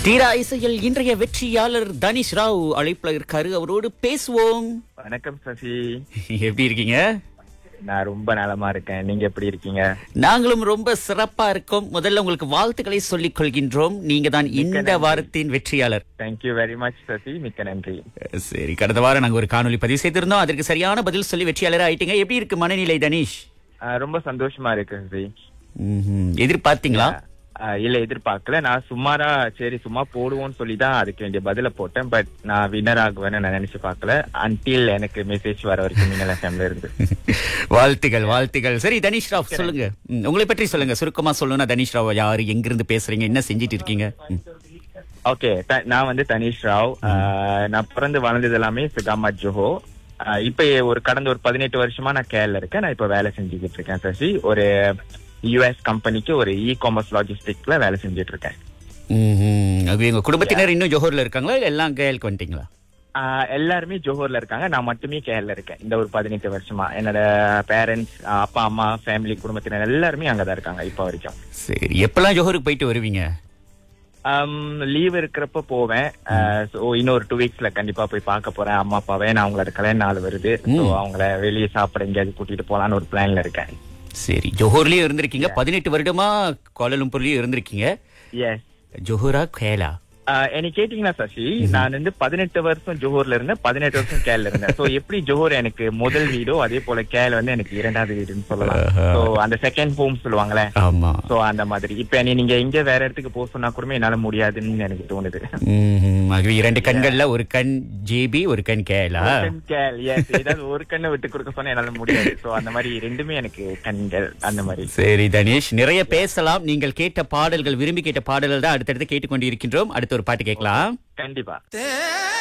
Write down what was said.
தீரா இசையில் இன்றைய வெற்றியாளர் தனிஷ் ராவ் அழைப்புல இருக்காரு அவரோடு பேசுவோம் வணக்கம் சசி எப்படி இருக்கீங்க நான் ரொம்ப நலமா இருக்கேன் நீங்க எப்படி இருக்கீங்க நாங்களும் ரொம்ப சிறப்பா இருக்கோம் முதல்ல உங்களுக்கு வாழ்த்துக்களை சொல்லிக் கொள்கின்றோம் நீங்க தான் இந்த வாரத்தின் வெற்றியாளர் தேங்க்யூ வெரி மச் சசி மிக்க நன்றி சரி கடந்த வாரம் நாங்க ஒரு காணொளி பதிவு செய்திருந்தோம் அதற்கு சரியான பதில் சொல்லி வெற்றியாளர் ஆயிட்டீங்க எப்படி இருக்கு மனநிலை தனிஷ் ஆஹ் ரொம்ப சந்தோஷமா இருக்கு சசி ம்ஹும். எதிர்பார்த்தீங்களா ஆஹ் இல்ல எதிர்பார்க்கல நான் சுமாரா சரி சும்மா போடுவோம்னு சொல்லி தான் அதுக்கு வேண்டிய பதில போட்டேன் பட் நான் வின்னர் ஆகுவேன்னு நான் நினைச்சு பார்க்கல அன்டில் எனக்கு மெசேஜ் வர வரைக்கும் மின்னல் எஃப்எம்ல இருந்து வாழ்த்துகள் வாழ்த்துகள் சரி தனிஷ் ராவ் சொல்லுங்க ம், உங்களை பற்றி சொல்லுங்க சுருக்கமா சொல்லணும்னா தனிஷ் ராவ் யாரு எங்கிருந்து பேசுறீங்க என்ன செஞ்சிட்டு இருக்கீங்க ம். ஓகே நான் வந்து தனிஷ் ராவ் ஆஹ் நான் பிறந்து வளர்ந்தது எல்லாமே சுகாமா ஜோஹோ ஆஹ் இப்ப ஒரு கடந்த ஒரு பதினெட்டு வருஷமா நான் கேரள இருக்கேன் நான் இப்ப வேலை செஞ்சுக்கிட்டு இருக்கேன் சசி ஒரு யுஎஸ் கம்பெனிக்கு ஒரு இ காமர்ஸ் லாஜிஸ்டிக்ல வேலை செஞ்சுட்டு இருக்கேன் ம்ஹும். அது எங்க குடும்பத்தினர் இன்னும் ஜோஹர்ல இருக்காங்களா இல்ல எல்லாம் கேளுக்கு வந்துட்டீங்களா ஆஹ் எல்லாருமே ஜோஹர்ல இருக்காங்க நான் மட்டுமே கேரள இருக்கேன் இந்த ஒரு பதினெட்டு வருஷமா என்னோட பேரண்ட்ஸ் அப்பா அம்மா ஃபேமிலி குடும்பத்தினர் எல்லாருமே அங்கதான் இருக்காங்க இப்ப வரைக்கும் சரி எப்பெல்லாம் ஜோஹருக்கு போயிட்டு வருவீங்க லீவ் இருக்கிறப்ப போவேன் ஸோ இன்னொரு டூ வீக்ஸ்ல கண்டிப்பா போய் பார்க்க போறேன் அம்மா அப்பாவே நான் அவங்களோட கல்யாண நாள் வருது ஸோ அவங்கள வெளியே சாப்பிட எங்கேயாவது கூட்டிட்டு போலான்னு ஒரு பிளான்ல இருக்கேன் சரி ஜோஹர்லயும் இருந்திருக்கீங்க பதினெட்டு வருடமா கோலலும்பூர்லயும் இருந்திருக்கீங்க எஸ் ஜோஹரா கேலா என்ன கேட்டீங்கன்னா சசி நான் வந்து பதினெட்டு வருஷம் ஜோஹர்ல இருந்தேன் பதினெட்டு வருஷம் கேல இருந்தேன் சோ எப்படி ஜோஹர் எனக்கு முதல் வீடோ அதே போல கேல வந்து எனக்கு இரண்டாவது வீடுன்னு சொல்லலாம் சோ அந்த செகண்ட் ஹோம் சொல்லுவாங்களே ஆமா சோ அந்த மாதிரி இப்ப நீ நீங்க எங்க வேற இடத்துக்கு போக சொன்னா கூட என்னால முடியாதுன்னு எனக்கு தோணுது ம்ஹும். ஆகவே இரண்டு கண்கள்ல ஒரு கண் ஜேபி ஒரு கண் கேலா கண் கேள் yes ஏதாவது ஒரு கண்ணை விட்டு கொடுக்க சொன்னா என்னால முடியாது சோ அந்த மாதிரி ரெண்டுமே எனக்கு கண்கள் அந்த மாதிரி சரி தனேஷ் நிறைய பேசலாம் நீங்கள் கேட்ட பாடல்கள் விரும்பி கேட்ட பாடல்கள் தான் அடுத்தடுத்து கேட்டுக்கொண்டு இருக்கின்றோம் அடுத்த ஒரு பாட்டு கேட்கலாம் கண்டிப்பா